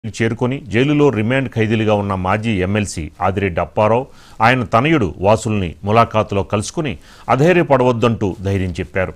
చేరుకొని జైలులో రిమాండ్ ఖైదీలుగా ఉన్న మాజీ ఎమ్మెల్సీ ఆదిరెడ్డి అప్పారావు ఆయన తనయుడు వాసుల్ని ములాఖాతులో కలుసుకుని అధైర్యపడవద్దంటూ ధైర్యం చెప్పారు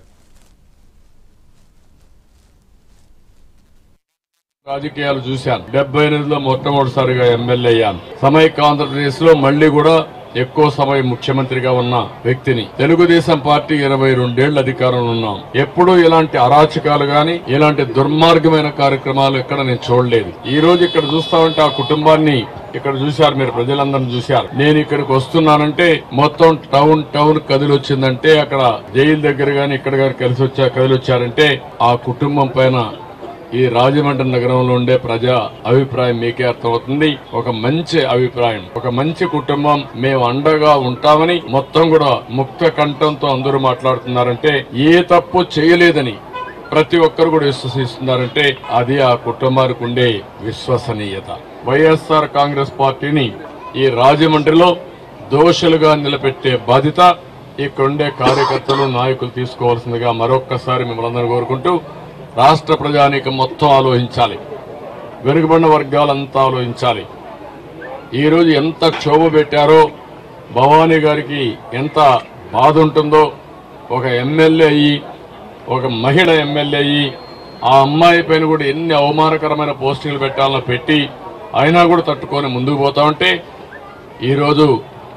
రాజకీయాలు చూశాను డెబ్బై ఎనిమిదిలో మొట్టమొదటిసారిగా ఎమ్మెల్యే అయ్యాను సమైక్య ఆంధ్రప్రదేశ్ లో మళ్లీ కూడా ఎక్కువ సమయం ముఖ్యమంత్రిగా ఉన్న వ్యక్తిని తెలుగుదేశం పార్టీ ఇరవై రెండేళ్ల అధికారంలో ఉన్నాం ఎప్పుడూ ఇలాంటి అరాచకాలు గాని ఇలాంటి దుర్మార్గమైన కార్యక్రమాలు ఎక్కడ నేను చూడలేదు ఈ రోజు ఇక్కడ చూస్తా ఉంటే ఆ కుటుంబాన్ని ఇక్కడ చూశారు మీరు ప్రజలందరిని చూశారు నేను ఇక్కడికి వస్తున్నానంటే మొత్తం టౌన్ టౌన్ కదిలి వచ్చిందంటే అక్కడ జైలు దగ్గర గాని ఇక్కడ గాని కలిసి వచ్చా కదిలి వచ్చారంటే ఆ కుటుంబం పైన ఈ రాజమండ్రి నగరంలో ఉండే ప్రజా అభిప్రాయం మీకే అర్థమవుతుంది ఒక మంచి అభిప్రాయం ఒక మంచి కుటుంబం మేము అండగా ఉంటామని మొత్తం కూడా ముక్త కంఠంతో అందరూ మాట్లాడుతున్నారంటే ఏ తప్పు చేయలేదని ప్రతి ఒక్కరు కూడా విశ్వసిస్తున్నారంటే అది ఆ కుటుంబానికి ఉండే విశ్వసనీయత వైఎస్ఆర్ కాంగ్రెస్ పార్టీని ఈ రాజమండ్రిలో దోషులుగా నిలబెట్టే బాధ్యత ఇక్కడుండే కార్యకర్తలు నాయకులు తీసుకోవాల్సిందిగా మరొక్కసారి మిమ్మల్ని అందరూ కోరుకుంటూ రాష్ట్ర ప్రజానీకం మొత్తం ఆలోచించాలి వెనుకబడిన వర్గాలంతా ఆలోచించాలి ఈరోజు ఎంత క్షోభ పెట్టారో భవానీ గారికి ఎంత బాధ ఉంటుందో ఒక ఎమ్మెల్యే అయ్యి ఒక మహిళ ఎమ్మెల్యే అయ్యి ఆ అమ్మాయి పైన కూడా ఎన్ని అవమానకరమైన పోస్టింగ్లు పెట్టాలనో పెట్టి అయినా కూడా తట్టుకొని ముందుకు పోతా ఉంటే ఈరోజు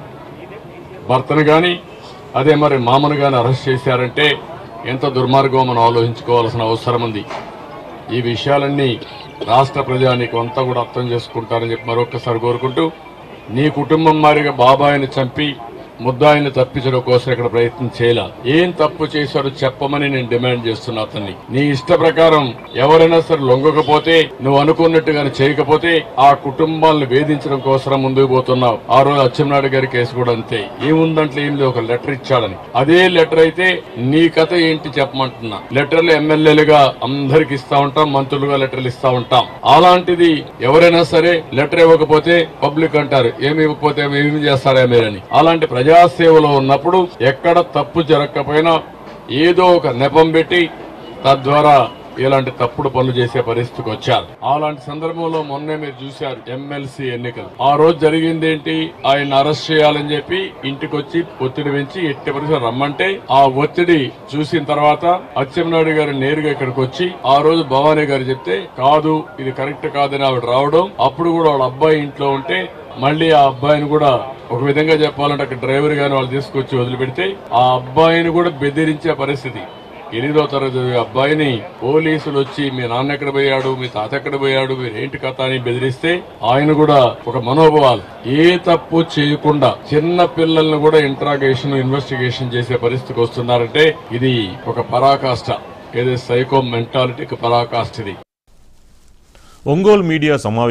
భర్తను కానీ అదే మరి మామను కానీ అరెస్ట్ చేశారంటే ఎంత దుర్మార్గం మనం ఆలోచించుకోవాల్సిన అవసరం ఉంది ఈ విషయాలన్నీ రాష్ట్ర ప్రజానికి అంతా కూడా అర్థం చేసుకుంటారని చెప్పి మరొకసారి కోరుకుంటూ నీ కుటుంబం మారిగా బాబాయిని చంపి ముద్దాయిని తప్పించడం కోసం ఇక్కడ ప్రయత్నం చేయాల ఏం తప్పు చేశారో చెప్పమని నేను డిమాండ్ చేస్తున్నా అతన్ని నీ ఇష్ట ప్రకారం ఎవరైనా సరే లొంగకపోతే నువ్వు అనుకున్నట్టుగానే చేయకపోతే ఆ కుటుంబాలను వేధించడం కోసం ముందుకు పోతున్నావు ఆ రోజు అచ్చెన్నాయుడు గారి కేసు కూడా అంతే ఏముందంటే ఏం లేదు ఒక లెటర్ ఇచ్చాడని అదే లెటర్ అయితే నీ కథ ఏంటి చెప్పమంటున్నా లెటర్లు ఎమ్మెల్యేలుగా అందరికి ఇస్తా ఉంటాం మంత్రులుగా లెటర్లు ఇస్తా ఉంటాం అలాంటిది ఎవరైనా సరే లెటర్ ఇవ్వకపోతే పబ్లిక్ అంటారు ఏమి ఇవ్వకపోతే ఏమి చేస్తారా మీరని అలాంటి ప్రజాసేవలో ఉన్నప్పుడు ఎక్కడ తప్పు జరగకపోయినా ఏదో ఒక నెపం పెట్టి తద్వారా ఇలాంటి తప్పుడు పనులు చేసే పరిస్థితికి వచ్చారు అలాంటి సందర్భంలో మొన్నే మీరు చూశారు ఎమ్మెల్సీ ఎన్నికలు ఆ రోజు జరిగింది ఏంటి ఆయన అరెస్ట్ చేయాలని చెప్పి ఇంటికి వచ్చి ఒత్తిడి పెంచి ఎట్టి పరిస్థితి రమ్మంటే ఆ ఒత్తిడి చూసిన తర్వాత అచ్చెన్నాయుడు గారు నేరుగా ఇక్కడికి వచ్చి ఆ రోజు భవానీ గారు చెప్తే కాదు ఇది కరెక్ట్ కాదని ఆవిడ రావడం అప్పుడు కూడా వాళ్ళ అబ్బాయి ఇంట్లో ఉంటే మళ్ళీ ఆ అబ్బాయిని కూడా ఒక విధంగా చెప్పాలంటే అక్కడ డ్రైవర్ గాని వాళ్ళు తీసుకొచ్చి వదిలిపెడితే ఆ అబ్బాయిని కూడా బెదిరించే పరిస్థితి ఎనిమిదో తరగతి చదివే అబ్బాయిని పోలీసులు వచ్చి మీ నాన్న ఎక్కడ పోయాడు మీ తాత ఎక్కడ పోయాడు మీరు ఏంటి కథ అని బెదిరిస్తే ఆయన కూడా ఒక మనోభావాలు ఏ తప్పు చేయకుండా చిన్న పిల్లల్ని కూడా ఇంట్రాగేషన్ ఇన్వెస్టిగేషన్ చేసే పరిస్థితికి వస్తున్నారంటే ఇది ఒక పరాకాష్ట ఏదో సైకో మెంటాలిటీకి పరాకాష్ట ఇది ఒంగోలు మీడియా సమావేశం